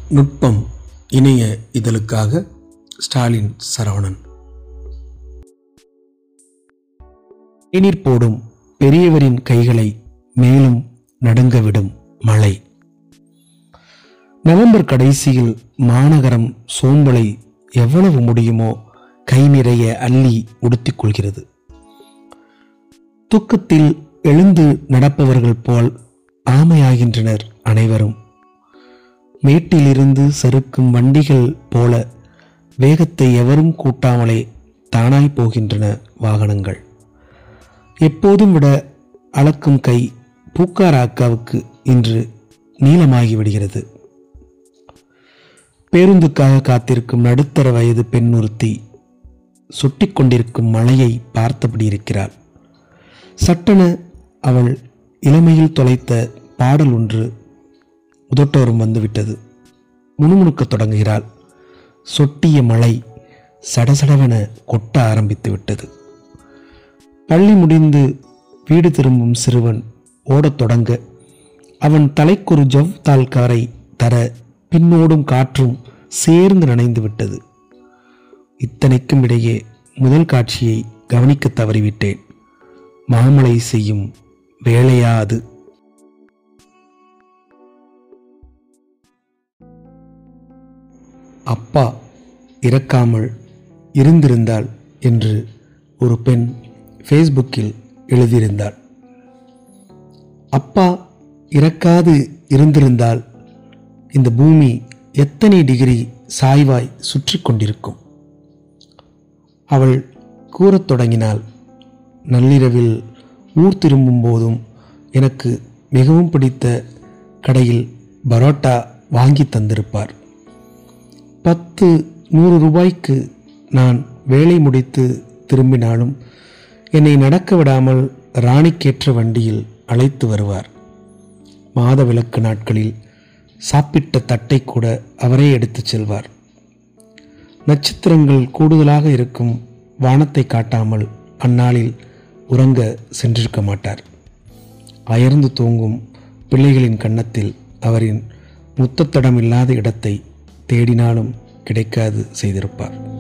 நுட்பம் இணைய இதழுக்காக ஸ்டாலின் சரவணன் தேநீர் போடும் பெரியவரின் கைகளை மேலும் நடுங்கவிடும் மழை நவம்பர் கடைசியில் மாநகரம் சோம்பலை எவ்வளவு முடியுமோ கை நிறைய அள்ளி உடுத்திக் கொள்கிறது தூக்கத்தில் எழுந்து நடப்பவர்கள் போல் ஆமையாகின்றனர் அனைவரும் மேட்டிலிருந்து சறுக்கும் வண்டிகள் போல வேகத்தை எவரும் கூட்டாமலே தானாய் போகின்றன வாகனங்கள் எப்போதும் விட அளக்கும் கை பூக்கார அக்காவுக்கு இன்று நீளமாகி விடுகிறது பேருந்துக்காக காத்திருக்கும் நடுத்தர வயது பெண் ஒருத்தி சுட்டிக் கொண்டிருக்கும் மழையை பார்த்தபடி இருக்கிறாள் சட்டென அவள் இளமையில் தொலைத்த பாடல் ஒன்று உதட்டோரம் வந்துவிட்டது முணுமுணுக்கத் தொடங்குகிறாள் சொட்டிய மழை சடசடவென கொட்ட ஆரம்பித்து விட்டது பள்ளி முடிந்து வீடு திரும்பும் சிறுவன் ஓடத் தொடங்க அவன் தலைக்கொரு ஜவ் தாழ்காரை தர பின்னோடும் காற்றும் சேர்ந்து நனைந்து விட்டது இத்தனைக்கும் இடையே முதல் காட்சியை கவனிக்க தவறிவிட்டேன் மாமலை செய்யும் வேலையா அது அப்பா இறக்காமல் இருந்திருந்தாள் என்று ஒரு பெண் ஃபேஸ்புக்கில் எழுதியிருந்தாள் அப்பா இறக்காது இருந்திருந்தால் இந்த பூமி எத்தனை டிகிரி சாய்வாய் சுற்றி கொண்டிருக்கும் அவள் கூறத் தொடங்கினாள் நள்ளிரவில் ஊர் திரும்பும் போதும் எனக்கு மிகவும் பிடித்த கடையில் பரோட்டா வாங்கி தந்திருப்பார் பத்து நூறு ரூபாய்க்கு நான் வேலை முடித்து திரும்பினாலும் என்னை நடக்க விடாமல் ராணிக்கேற்ற வண்டியில் அழைத்து வருவார் மாத விளக்கு நாட்களில் சாப்பிட்ட தட்டை கூட அவரே எடுத்துச் செல்வார் நட்சத்திரங்கள் கூடுதலாக இருக்கும் வானத்தை காட்டாமல் அந்நாளில் உறங்க சென்றிருக்க மாட்டார் அயர்ந்து தூங்கும் பிள்ளைகளின் கன்னத்தில் அவரின் முத்தத்தடம் இல்லாத இடத்தை தேடினாலும் கிடைக்காது செய்திருப்பார்